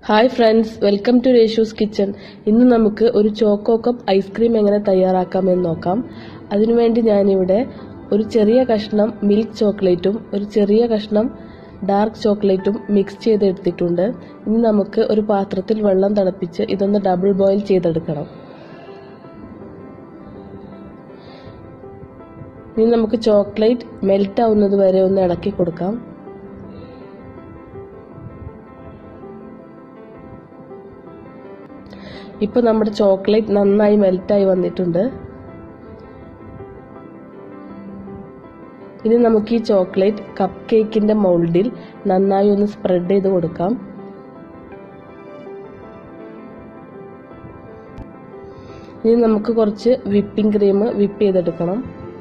Hi friends welcome to Reshu's kitchen ഇന്ന് നമുക്ക് ഒരു ചോക്കോ കപ്പ് ഐസ്ക്രീം എങ്ങനെ തയ്യാറാക്കാമെന്ന് നോക്കാം അതിനുവേണ്ടി ഞാനിവിടെ ഒരു ചെറിയ കഷ്ണം മിൽക്ക് ചോക്ലേറ്റും ഒരു ചെറിയ കഷ്ണം ഡാർക്ക് ചോക്ലേറ്റും മിക്സ് ചെയ്തെടുത്തിട്ടുണ്ട് ഇനി നമുക്ക് ഒരു പാത്രത്തിൽ വെള്ളം തിളപ്പിച്ച് ഇതൊന്ന് ഡബിൾ ബോയിൽ ചെയ്തെടുക്കണം ഇനി നമുക്ക് ചോക്ലേറ്റ് മെൽറ്റ് ആവുന്നത് വരെ ഒന്ന് ഇളക്കി കൊടുക്കാം ഇപ്പോൾ നമ്മുടെ ചോക്ലേറ്റ് നന്നായി മെൽറ്റായി വന്നിട്ടുണ്ട് ഇനി നമുക്ക് ഈ ചോക്ലേറ്റ് കപ്പ് കേക്കിന്റെ മൗൾഡിൽ നന്നായി ഒന്ന് സ്പ്രെഡ് ചെയ്ത് കൊടുക്കാം ഇനി നമുക്ക് കുറച്ച് വിപ്പിംഗ് ക്രീം വിപ്പ് ചെയ്തെടുക്കണം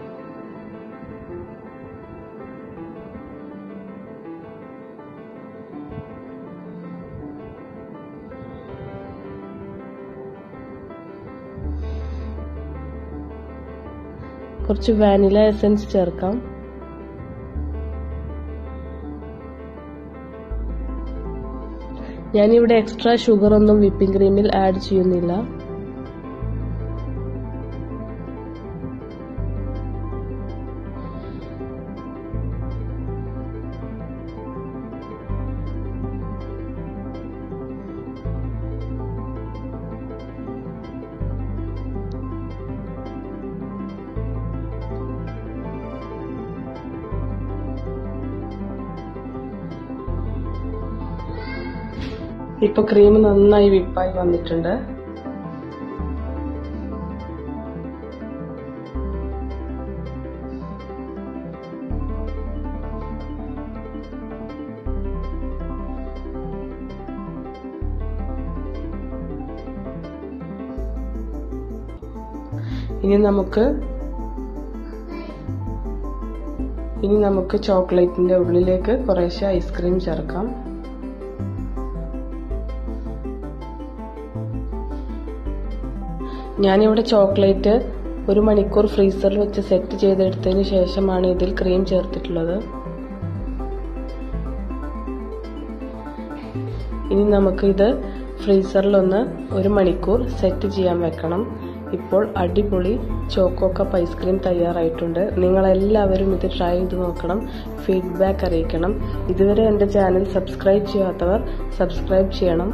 കുറച്ച് വാനില എസൻസ് ചേർക്കാം ഞാനിവിടെ എക്സ്ട്രാ ഷുഗർ ഒന്നും വിപ്പിംഗ് ക്രീമിൽ ആഡ് ചെയ്യുന്നില്ല ഇപ്പൊ ക്രീം നന്നായി വിപ്പായി വന്നിട്ടുണ്ട് ഇനി നമുക്ക് ഇനി നമുക്ക് ചോക്ലേറ്റിന്റെ ഉള്ളിലേക്ക് കുറേശ്ശെ ഐസ്ക്രീം ചേർക്കാം ഞാനിവിടെ ചോക്ലേറ്റ് ഒരു മണിക്കൂർ ഫ്രീസറിൽ വെച്ച് സെറ്റ് ചെയ്തെടുത്തതിന് ശേഷമാണ് ഇതിൽ ക്രീം ചേർത്തിട്ടുള്ളത് ഇനി നമുക്ക് ഇത് ഫ്രീസറിലൊന്ന് ഒരു മണിക്കൂർ സെറ്റ് ചെയ്യാൻ വെക്കണം ഇപ്പോൾ അടിപൊളി ചോക്കോ കപ്പ് ഐസ്ക്രീം തയ്യാറായിട്ടുണ്ട് നിങ്ങളെല്ലാവരും ഇത് ട്രൈ ചെയ്ത് നോക്കണം ഫീഡ്ബാക്ക് അറിയിക്കണം ഇതുവരെ എൻ്റെ ചാനൽ സബ്സ്ക്രൈബ് ചെയ്യാത്തവർ സബ്സ്ക്രൈബ് ചെയ്യണം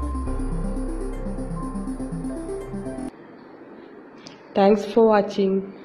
Thanks for watching.